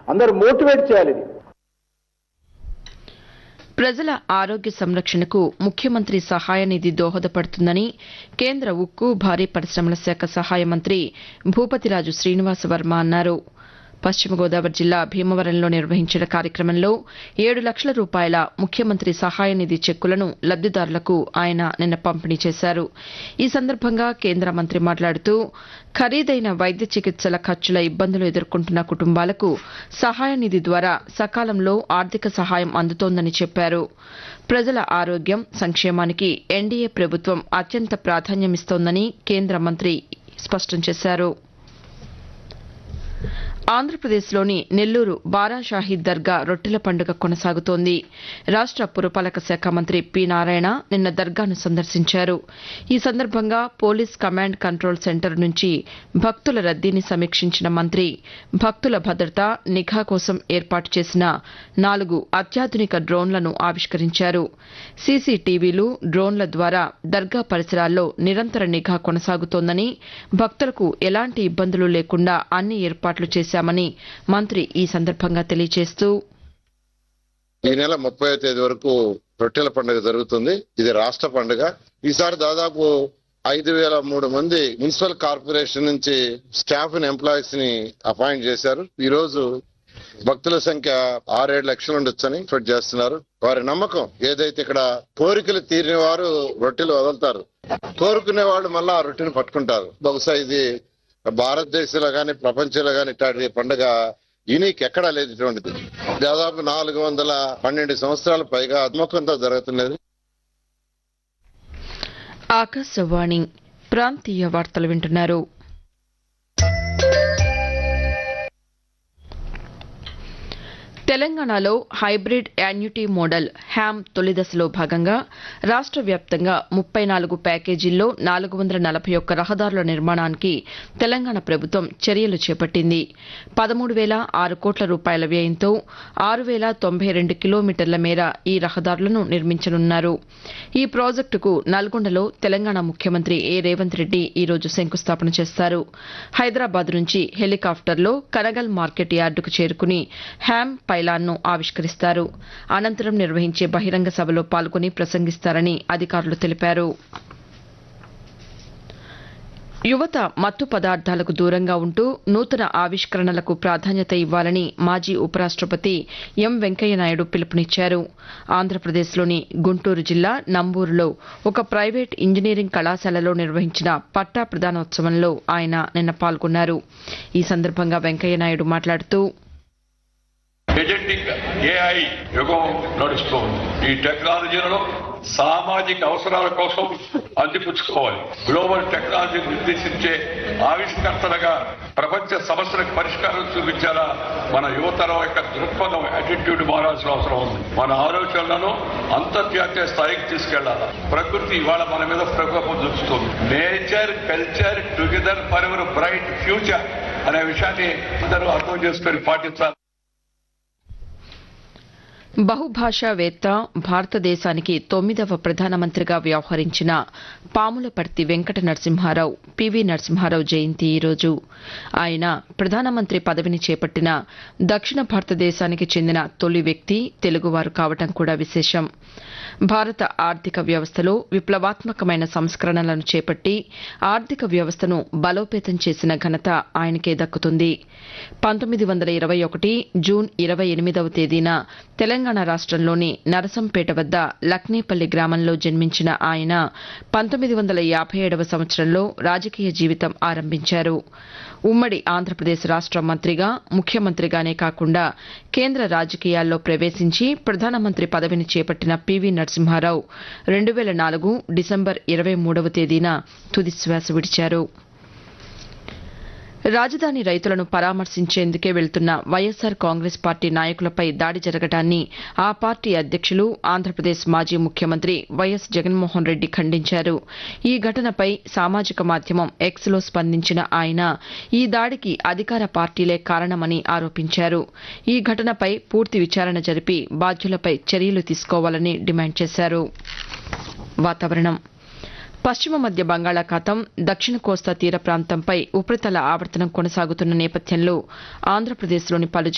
అందరూ మోటివేట్ చేయాలి ఇది ప్రజల ఆరోగ్య సంరక్షణకు ముఖ్యమంత్రి సహాయ నిధి దోహదపడుతుందని కేంద్ర ఉక్కు భారీ పరిశ్రమల శాఖ సహాయ మంత్రి భూపతిరాజు శ్రీనివాస వర్మ అన్నారు పశ్చిమ గోదావరి జిల్లా భీమవరంలో నిర్వహించిన కార్యక్రమంలో ఏడు లక్షల రూపాయల ముఖ్యమంత్రి సహాయ నిధి చెక్కులను లబ్దిదారులకు ఆయన నిన్న పంపిణీ చేశారు ఈ సందర్భంగా కేంద్ర మంత్రి మాట్లాడుతూ ఖరీదైన వైద్య చికిత్సల ఖర్చుల ఇబ్బందులు ఎదుర్కొంటున్న కుటుంబాలకు సహాయ నిధి ద్వారా సకాలంలో ఆర్థిక సహాయం అందుతోందని చెప్పారు ప్రజల ఆరోగ్యం సంక్షేమానికి ఎన్డీఏ ప్రభుత్వం అత్యంత ప్రాధాన్యమిస్తోందని కేంద్ర మంత్రి స్పష్టం చేశారు ఆంధ్రప్రదేశ్లోని నెల్లూరు బారాషాహీద్ దర్గా రొట్టెల పండుగ కొనసాగుతోంది రాష్ట పురపాలక శాఖ మంత్రి పి నారాయణ నిన్న దర్గాను సందర్శించారు ఈ సందర్భంగా పోలీస్ కమాండ్ కంట్రోల్ సెంటర్ నుంచి భక్తుల రద్దీని సమీక్షించిన మంత్రి భక్తుల భద్రత నిఘా కోసం ఏర్పాటు చేసిన నాలుగు అత్యాధునిక డ్రోన్లను ఆవిష్కరించారు సీసీటీవీలు డ్రోన్ల ద్వారా దర్గా పరిసరాల్లో నిరంతర నిఘా కొనసాగుతోందని భక్తులకు ఎలాంటి ఇబ్బందులు లేకుండా అన్ని ఏర్పాట్లు చేశామని మంత్రి ఈ సందర్భంగా తెలియజేస్తూ ఈ నెల ముప్పై తేదీ వరకు రొట్టెల పండుగ జరుగుతుంది ఇది రాష్ట్ర పండుగ ఈసారి దాదాపు ఐదు వేల మూడు మంది మున్సిపల్ కార్పొరేషన్ నుంచి స్టాఫ్ ఎంప్లాయీస్ ని అపాయింట్ చేశారు ఈ రోజు భక్తుల సంఖ్య ఆరేడు లక్షలు ఉండొచ్చని ఎక్స్పెక్ట్ చేస్తున్నారు వారి నమ్మకం ఏదైతే ఇక్కడ కోరికలు తీరిన వారు రొట్టెలు వదులుతారు కోరుకునే వాళ్ళు మళ్ళా ఆ రొట్టెని పట్టుకుంటారు బహుశా ఇది భారతదేశంలో గాని ప్రపంచంలో గాని ఇట్లాంటి పండుగ యూనిక్ ఎక్కడా లేదు ఇటువంటిది దాదాపు నాలుగు వందల పన్నెండు సంవత్సరాల పైగా అద్మకంతో జరుగుతున్నది ఆకాశవాణి ప్రాంతీయ వార్తలు వింటున్నారు తెలంగాణలో హైబ్రిడ్ యాన్యుటీ మోడల్ హ్యామ్ తొలి దశలో భాగంగా రాష్ట వ్యాప్తంగా ముప్పై నాలుగు ప్యాకేజీల్లో నాలుగు వందల నలభై ఒక్క రహదారుల నిర్మాణానికి తెలంగాణ ప్రభుత్వం చర్యలు చేపట్టింది పదమూడు వేల ఆరు కోట్ల రూపాయల వ్యయంతో ఆరు వేల తొంభై రెండు కిలోమీటర్ల మేర ఈ రహదారులను నిర్మించనున్నారు ఈ ప్రాజెక్టుకు నల్గొండలో తెలంగాణ ముఖ్యమంత్రి ఏ రేవంత్ రెడ్డి ఈరోజు శంకుస్థాపన చేస్తారు హైదరాబాద్ నుంచి హెలికాప్టర్లో కనగల్ మార్కెట్ యార్డుకు చేరుకుని హ్యామ్ పైలాన్ను ఆవిష్కరిస్తారు అనంతరం నిర్వహించే బహిరంగ సభలో పాల్గొని ప్రసంగిస్తారని అధికారులు తెలిపారు యువత మత్తు పదార్థాలకు దూరంగా ఉంటూ నూతన ఆవిష్కరణలకు ప్రాధాన్యత ఇవ్వాలని మాజీ ఉపరాష్టపతి ఎం వెంకయ్యనాయుడు పిలుపునిచ్చారు ఆంధ్రప్రదేశ్లోని గుంటూరు జిల్లా నంబూరులో ఒక ప్రైవేట్ ఇంజనీరింగ్ కళాశాలలో నిర్వహించిన పట్టా ప్రదానోత్సవంలో ఆయన నిన్న పాల్గొన్నారు ఈ సందర్భంగా వెంకయ్యనాయుడు మాట్లాడుతూ ఎజెంటిక్ ఏఐ యుగం నడుస్తోంది ఈ టెక్నాలజీలను సామాజిక అవసరాల కోసం అందిపుచ్చుకోవాలి గ్లోబల్ టెక్నాలజీ నిర్దేశించే ఆవిష్కర్తలుగా ప్రపంచ సమస్యలకు పరిష్కారం చూపించాలా మన యువతరం యొక్క దృక్పథం యాటిట్యూడ్ మారాల్సిన అవసరం ఉంది మన ఆలోచనలను అంతర్జాతీయ స్థాయికి తీసుకెళ్లాలి ప్రకృతి ఇవాళ మన మీద ప్రకోపం చూపుతుంది nature culture together forever bright future అనే విషయాన్ని అందరూ అర్థం చేసుకొని పాటించాలి బహుభాషావేత్త భారతదేశానికి తొమ్మిదవ ప్రధానమంత్రిగా వ్యవహరించిన పాములపర్తి వెంకట నరసింహారావు పివి నరసింహారావు జయంతి ఈరోజు ఆయన ప్రధానమంత్రి పదవిని చేపట్టిన దక్షిణ భారతదేశానికి చెందిన తొలి వ్యక్తి తెలుగువారు కావటం కూడా విశేషం భారత ఆర్థిక వ్యవస్థలో విప్లవాత్మకమైన సంస్కరణలను చేపట్టి ఆర్థిక వ్యవస్థను బలోపేతం చేసిన ఘనత ఆయనకే దక్కుతుంది పంతొమ్మిది వందల ఇరవై ఒకటి జూన్ ఇరవై ఎనిమిదవ తేదీన తెలంగాణ రాష్ట్రంలోని నరసంపేట వద్ద లక్నేపల్లి గ్రామంలో జన్మించిన ఆయన పంతొమ్మిది వందల యాభై ఏడవ సంవత్సరంలో రాజకీయ జీవితం ఆరంభించారు ఉమ్మడి ఆంధ్రప్రదేశ్ రాష్ట మంత్రిగా ముఖ్యమంత్రిగానే కాకుండా కేంద్ర రాజకీయాల్లో ప్రవేశించి ప్రధానమంత్రి పదవిని చేపట్టిన పివి నరసింహారావు రెండు వేల నాలుగు డిసెంబర్ ఇరవై మూడవ తేదీన తుదిశ్వాస విడిచారు రాజధాని రైతులను పరామర్శించేందుకే వెళ్తున్న వైఎస్సార్ కాంగ్రెస్ పార్టీ నాయకులపై దాడి జరగడాన్ని ఆ పార్టీ అధ్యక్షులు ఆంధ్రప్రదేశ్ మాజీ ముఖ్యమంత్రి వైఎస్ జగన్మోహన్ రెడ్డి ఖండించారు ఈ ఘటనపై సామాజిక మాధ్యమం ఎక్స్లో స్పందించిన ఆయన ఈ దాడికి అధికార పార్టీలే కారణమని ఆరోపించారు ఈ ఘటనపై పూర్తి విచారణ జరిపి బాధ్యులపై చర్యలు తీసుకోవాలని డిమాండ్ చేశారు వాతావరణం పశ్చిమ మధ్య బంగాళాఖాతం దక్షిణ కోస్తా తీర ప్రాంతంపై ఉపరితల ఆవర్తనం కొనసాగుతున్న నేపథ్యంలో ఆంధ్రప్రదేశ్లోని పలు